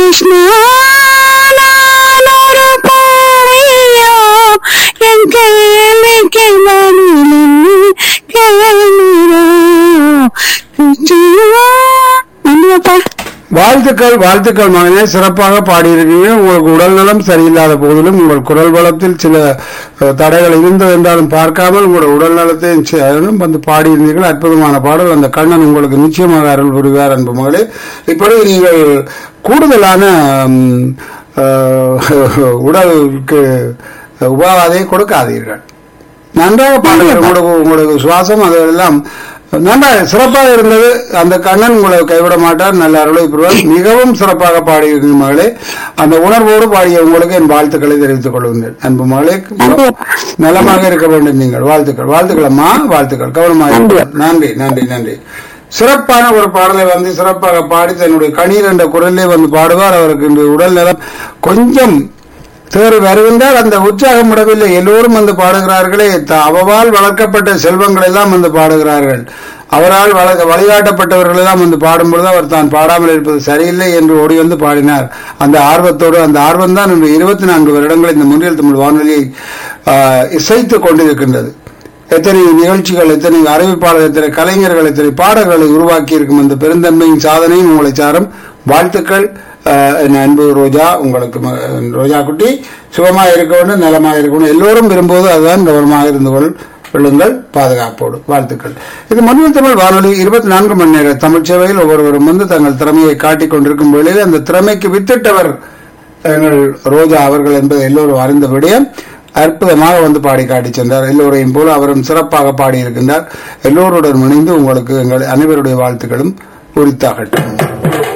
கிருஷ்ணா நான் ஒரு பாவியா என் கேள்விக்கு பதிலும் கேளுரா கிருஷ்ணா நன்றியப்பா வாழ்த்துக்கள் வாழ்த்துக்கள் மகனே சிறப்பாக பாடியிருக்கீங்க உங்களுக்கு உடல்நலம் சரியில்லாத போதிலும் உங்கள் குரல் வளத்தில் சில அஹ், தடைகள் இருந்தது என்றாலும் பார்க்காமல் உங்களோட உடல் நலத்தையும் சேரும் வந்து பாடியிருந்தீர்கள் அற்புதமான பாடல் அந்த கண்ணன் உங்களுக்கு நிச்சயமாக அருள் புரிவார் அன்பு மகளே இப்படி நீங்கள் கூடுதலான ம், அஹ், உடலுக்கு உபாதையை கொடுக்காதீர்கள் நன்றாக பாடுங்கள் உங்களுக்கு உங்களுக்கு சுவாசம் அதெல்லாம் நன்றாக சிறப்பாக இருந்தது அந்த கண்ணன் உங்களை கைவிட மாட்டார் நல்ல அருளை பெறுவார் மிகவும் சிறப்பாக பாடியிருக்கிற மகளே அந்த உணர்வோடு பாடிய உங்களுக்கு என் வாழ்த்துக்களை தெரிவித்துக் கொள்கின்றேன் அன்பு மகளே நலமாக இருக்க வேண்டும் நீங்கள் வாழ்த்துக்கள் வாழ்த்துக்கள் அம்மா வாழ்த்துக்கள் கவனமாக இருங்கள். நன்றி நன்றி நன்றி சிறப்பான ஒரு பாடலை வந்து சிறப்பாக பாடி தன்னுடைய கணீர் என்ற குரலிலே வந்து பாடுவார் அவருக்கு இன்று உடல் நலம் கொஞ்சம் தேறி வருகின்றால் அந்த உற்சாகம் விடவில்லை எல்லோரும் வந்து பாடுகிறார்களே த- அவவால் வளர்க்கப்பட்ட செல்வங்கள் எல்லாம் வந்து பாடுகிறார்கள் அவரால் வளர்க்க வழிகாட்டப்பட்டவர்கள் எல்லாம் வந்து பாடும்பொழுது அவர் தான் பாடாமல் இருப்பது சரியில்லை என்று ஓடி வந்து பாடினார் அந்த ஆர்வத்தோடு அந்த ஆர்வம் தான் இன்று இருபத்தி நான்கு வருடங்கள் இந்த முன்னில் தமிழ் வானொலியை ஆஹ், இசைத்துக் கொண்டிருக்கின்றது எத்தனை நிகழ்ச்சிகள் எத்தனை அறிவிப்பாளர் எத்தனை கலைஞர்கள் எத்தனை பாடல்களை உருவாக்கி இருக்கும் அந்த பெருந்தன்மையின் சாதனையும் உங்களை சாரும் வாழ்த்துக்கள் அஹ், என் அன்பு ரோஜா உங்களுக்கு ம- ரோஜா குட்டி சுகமாக இருக்க வேண்டும் நலமாக இருக்க வேண்டும் எல்லோரும் விரும்புவது அதுதான் கவனமாக இருந்து கொள் கொள்ளுங்கள் பாதுகாப்போடு வாழ்த்துக்கள் இது மண்ணில் தமிழ் வானொலி இருபத்தி நான்கு மணி நேர தமிழ் சேவையில் ஒவ்வொருவரும் வந்து தங்கள் திறமையை காட்டிக் கொண்டிருக்கும் வேளையில் அந்த திறமைக்கு வித்திட்டவர் எங்கள் ரோஜா அவர்கள் என்பதை எல்லோரும் அறிந்தபடியே அற்புதமாக வந்து பாடி காட்டி சென்றார் எல்லோரையும் போல அவரும் சிறப்பாக பாடியிருக்கின்றார் எல்லோருடன் இணைந்து உங்களுக்கு எங்கள் அனைவருடைய வாழ்த்துக்களும் உரித்தாகட்டும்